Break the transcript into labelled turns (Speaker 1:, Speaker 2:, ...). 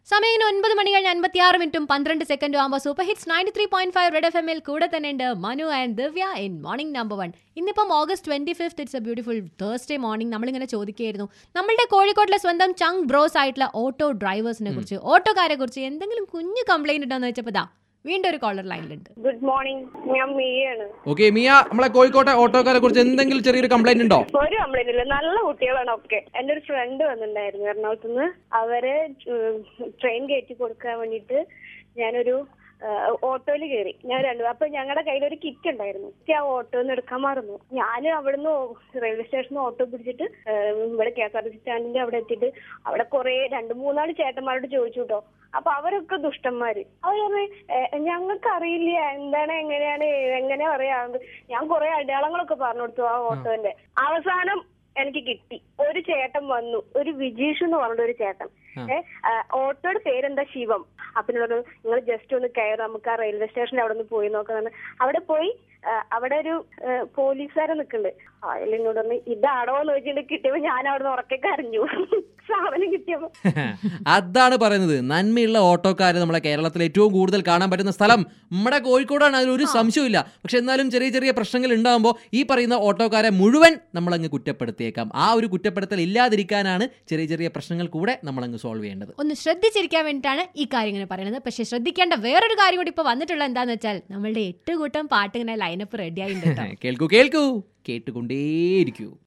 Speaker 1: സമയം ഇനി ഒൻപത് മണി കഴിഞ്ഞ് അൻപത്തി ആറ് മിനിറ്റും പന്ത്രണ്ട് സെക്കൻഡും ആകുമ്പോൾ super hits ninety three point five red F എമ്മിൽ കൂടെ തന്നെ ഉണ്ട് Manu and Divya in morning number one ഇന്നിപ്പം August twenty fifth it's a beautiful Thursday morning നമ്മളിങ്ങനെ ചോദിക്കുകയായിരുന്നു നമ്മളുടെ കോഴിക്കോട്ടിലെ സ്വന്തം ചങ് ബ്രോസ് ആയിട്ടുള്ള ഓട്ടോ ഡ്രൈവേഴ്സിനെ കുറിച്ച് ഓട്ടോക്കാരെ കുറിച്ച് എന്തെങ്കിലും കുഞ്ഞു കംപ്ലൈന്റ് ഉണ്ടോ എന്ന് വെച്ചപ്പോൾ ദാ വീണ്ടും ഒരു കോളർ ലൈനിലുണ്ട്
Speaker 2: ഗുഡ് മോർണിംഗ് ഞാൻ മിയാണ്
Speaker 3: ഓക്കെ മിയ നമ്മളെ കോഴിക്കോട്ടെ ഓട്ടോക്കാരെ കുറിച്ച് എന്തെങ്കിലും ചെറിയൊരു കംപ്ലൈന്റ് ഉണ്ടോ
Speaker 2: ഒരു കംപ്ലൈന്റ് ഇല്ല നല്ല കുട്ടികളാണ് ഒക്കെ എന്റെ ഒരു ഫ്രണ്ട് വന്നിട്ടുണ്ടായിരുന്നു എറണാകുളത്ത് നിന്ന് അവരെ ട്രെയിൻ കയറ്റി കൊടുക്കാൻ വേണ്ടിട്ട് ഞാനൊരു ഓട്ടോയിൽ കയറി ഞാൻ രണ്ടു അപ്പൊ ഞങ്ങളുടെ കയ്യിൽ ഒരു കിറ്റ് ഉണ്ടായിരുന്നു എനിക്ക് ആ ഓട്ടോന്ന് എടുക്കാൻ മറന്നു ഞാൻ അവിടുന്ന് റെയിൽവേ സ്റ്റേഷനിൽ ഓട്ടോ പിടിച്ചിട്ട് ആ, ഇവിടെ K S R T C സ്റ്റാൻഡിന്റെ അവിടെ എത്തിയിട്ട് അവിടെ കുറെ രണ്ട് മൂന്നാല് ചേട്ടന്മാരോട് ചോദിച്ചു കേട്ടോ അപ്പൊ അവരൊക്കെ ദുഷ്ടന്മാര് അവർ പറഞ്ഞു ഞങ്ങൾക്ക് അറിയില്ല എന്താണ് എങ്ങനെയാണ് എങ്ങനെയാ പറയാന്ന് ഞാൻ കുറെ അടയാളങ്ങളൊക്കെ പറഞ്ഞു കൊടുത്തു ആ ഓട്ടോന്റെ അവസാനം എനിക്ക് കിട്ടി ഒരു ചേട്ടൻ വന്നു ഒരു വിജീഷ് എന്ന് പറഞ്ഞ ഒരു ചേട്ടൻ ഏ ആ, ഓട്ടോയുടെ പേരെന്താ ശിവം അപ്പൊ പറഞ്ഞു നിങ്ങൾ ജസ്റ്റ് ഒന്ന് കയറി നമുക്ക് ആ റെയിൽവേ സ്റ്റേഷനിൽ അവിടെ ഒന്ന് പോയി നോക്കാന്ന് അവിടെ പോയി ആ, അവിടെ ഒരു ആ, പോലീസുകാരൻ നിൽക്കുന്നുണ്ട് അയാൾ എന്നോട് പറഞ്ഞു ഇതാണോ എന്ന് ചോദിച്ചിട്ട് കിട്ടിയപ്പോ ഞാൻ അവിടെ നിന്ന് ഉറക്കെ കരഞ്ഞു സാധനം കിട്ടിയപ്പോ
Speaker 3: അതാണ് പറയുന്നത് നന്മയുള്ള ഓട്ടോക്കാർ നമ്മളെ കേരളത്തിൽ ഏറ്റവും കൂടുതൽ കാണാൻ പറ്റുന്ന സ്ഥലം നമ്മുടെ കോഴിക്കോടാണ് അതിലൊരു സംശയമില്ല പക്ഷെ എന്നാലും ചെറിയ ചെറിയ പ്രശ്നങ്ങൾ ഉണ്ടാകുമ്പോൾ ഈ പറയുന്ന ഓട്ടോക്കാരെ മുഴുവൻ നമ്മളങ്ങ് കുറ്റപ്പെടുത്തിയേക്കാം ആ ഒരു കുറ്റപ്പെടുത്തൽ ഇല്ലാതിരിക്കാനാണ് ചെറിയ ചെറിയ പ്രശ്നങ്ങൾ കൂടെ നമ്മളങ്ങ് സോൾവ് ചെയ്യേണ്ടത്
Speaker 1: ഒന്ന് ശ്രദ്ധിച്ചിരിക്കാൻ വേണ്ടിയിട്ടാണ് ഈ കാര്യം ഇങ്ങനെ പറയുന്നത് പക്ഷേ ശ്രദ്ധിക്കേണ്ട വേറൊരു കാര്യം കൂടി ഇപ്പോൾ വന്നിട്ടുള്ള എന്താന്ന് വെച്ചാൽ നമ്മളുടെ എട്ട് കൂട്ടം പാട്ട് ഇങ്ങനെ ലൈനപ്പ് റെഡി ആയിട്ടുണ്ട് കേട്ടോ
Speaker 3: കേൾക്കൂ കേൾക്കൂ കേട്ടുകൊണ്ടേയിരിക്കൂ